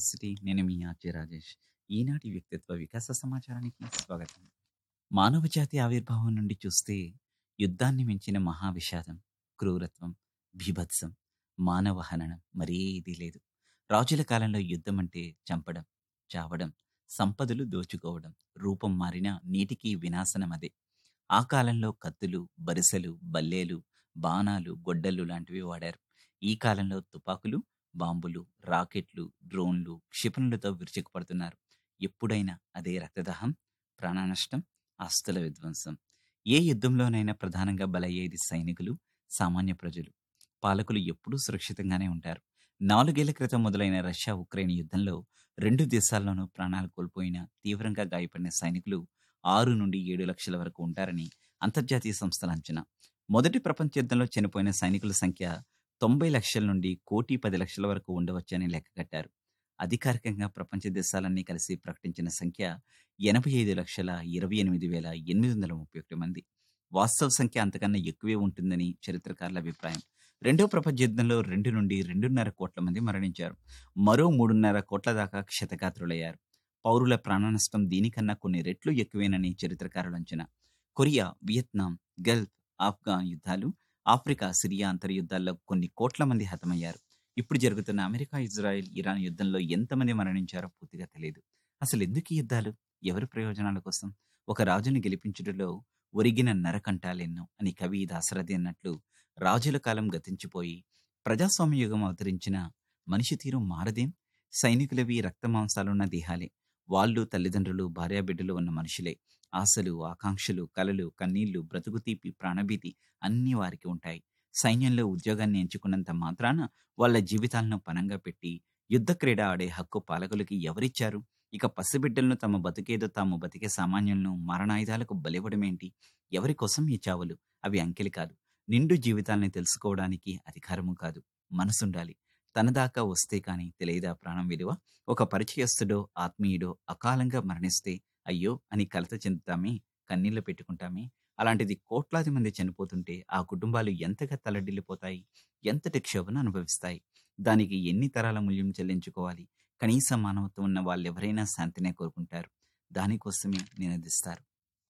university నేను మీ RJ Rajesh ఈనాటి వ్యక్తిత్వ వికాస సమాచారానికి స్వాగతం మానవ జాతి ఆవిర్భావం నుండి చూస్తే యుద్ధాన్ని మించిన మహావిషాదం క్రూరత్వం బీభత్సం మానవ హననం మరేది లేదు రాజుల కాలంలో యుద్ధం అంటే చంపడం చావడం సంపదలు దోచుకోవడం రూపం మారిన నీటికి వినాశనం అదే ఆ కాలంలో కత్తులు బరిసెలు బల్లేలు బాణాలు గొడ్డళ్ళు లాంటివి వాడారు ఈ కాలంలో తుపాకులు బాంబులు రాకెట్లు డ్రోన్లు క్షిపణులతో విరుచుకుపడుతున్నారు ఎప్పుడైనా అదే రక్తదాహం ప్రాణనష్టం ఆస్తుల విధ్వంసం ఏ యుద్ధంలోనైనా ప్రధానంగా బలయ్యేది సైనికులు సామాన్య ప్రజలు పాలకులు ఎప్పుడూ సురక్షితంగానే ఉంటారు నాలుగేళ్ల క్రితం మొదలైన రష్యా ఉక్రెయిన్ యుద్ధంలో రెండు దేశాల్లోనూ ప్రాణాలు కోల్పోయిన తీవ్రంగా గాయపడిన సైనికులు ఆరు నుండి ఏడు లక్షల వరకు ఉంటారని అంతర్జాతీయ సంస్థల అంచనా మొదటి ప్రపంచ యుద్ధంలో చనిపోయిన సైనికుల సంఖ్య తొంభై లక్షల నుండి కోటి పది లక్షల వరకు ఉండవచ్చని లెక్కగట్టారు అధికారికంగా ప్రపంచ దేశాలన్నీ కలిసి ప్రకటించిన సంఖ్య ఎనభై ఐదు లక్షల ఇరవై ఎనిమిది వేల ఎనిమిది వందల ముప్పై ఒకటి మంది వాస్తవ సంఖ్య అంతకన్నా ఎక్కువే ఉంటుందని చరిత్రకారుల అభిప్రాయం రెండో ప్రపంచ యుద్ధంలో రెండు నుండి రెండున్నర కోట్ల మంది మరణించారు మరో మూడున్నర కోట్ల దాకా క్షతగాత్రులయ్యారు పౌరుల ప్రాణనష్టం దీనికన్నా కొన్ని రెట్లు ఎక్కువేనని చరిత్రకారుల అంచనా కొరియా వియత్నాం గల్ఫ్ ఆఫ్ఘాన్ యుద్ధాలు ఆఫ్రికా సిరియా అంతర్యుద్ధాల్లో కొన్ని కోట్ల మంది హతమయ్యారు ఇప్పుడు జరుగుతున్న అమెరికా ఇజ్రాయెల్ ఇరాన్ యుద్ధంలో ఎంతమంది మరణించారో పూర్తిగా తెలియదు అసలు ఎందుకు ఈ యుద్ధాలు ఎవరి ప్రయోజనాల కోసం ఒక రాజుని గెలిపించుటలో ఒరిగిన నరకంటాలెన్నో అని కవి దాసరథి అన్నట్లు రాజుల కాలం గతించిపోయి ప్రజాస్వామ్య యుగం అవతరించిన మనిషి తీరు మారదేం సైనికులవి రక్తమాంసాలున్న దేహాలే వాళ్ళు తల్లిదండ్రులు భార్యాబిడ్డలు ఉన్న మనుషులే ఆశలు ఆకాంక్షలు కలలు కన్నీళ్లు బ్రతుకు తీపి ప్రాణభీతి అన్నీ వారికి ఉంటాయి సైన్యంలో ఉద్యోగాన్ని ఎంచుకున్నంత మాత్రాన వాళ్ళ జీవితాలను పనంగా పెట్టి యుద్ధ క్రీడ ఆడే హక్కు పాలకులకి ఎవరిచ్చారు ఇక పసిబిడ్డలను తమ బతికేదో తాము బతికే సామాన్యులను మరణాయుధాలకు బలివ్వడమేంటి ఎవరి కోసం ఈ చావులు అవి అంకెలి కాదు నిండు జీవితాల్ని తెలుసుకోవడానికి అధికారము కాదు మనసుండాలి తన దాకా వస్తే కాని తెలియదా ప్రాణం విలువ ఒక పరిచయస్తుడో ఆత్మీయుడో అకాలంగా మరణిస్తే అయ్యో అని కలత చెందుతామే కన్నీళ్లు పెట్టుకుంటామే అలాంటిది కోట్లాది మంది చనిపోతుంటే ఆ కుటుంబాలు ఎంతగా తలడిల్లిపోతాయి ఎంతటి క్షోభను అనుభవిస్తాయి దానికి ఎన్ని తరాల మూల్యం చెల్లించుకోవాలి కనీస మానవత్వం ఉన్న వాళ్ళెవరైనా శాంతినే కోరుకుంటారు దానికోసమే నినదిస్తారు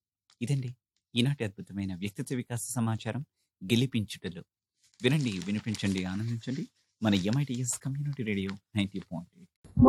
ఇదండి ఈనాటి అద్భుతమైన వ్యక్తిత్వ వికాస సమాచారం గెలిపించుటలో వినండి వినిపించండి ఆనందించండి మన MITS community radio ninety point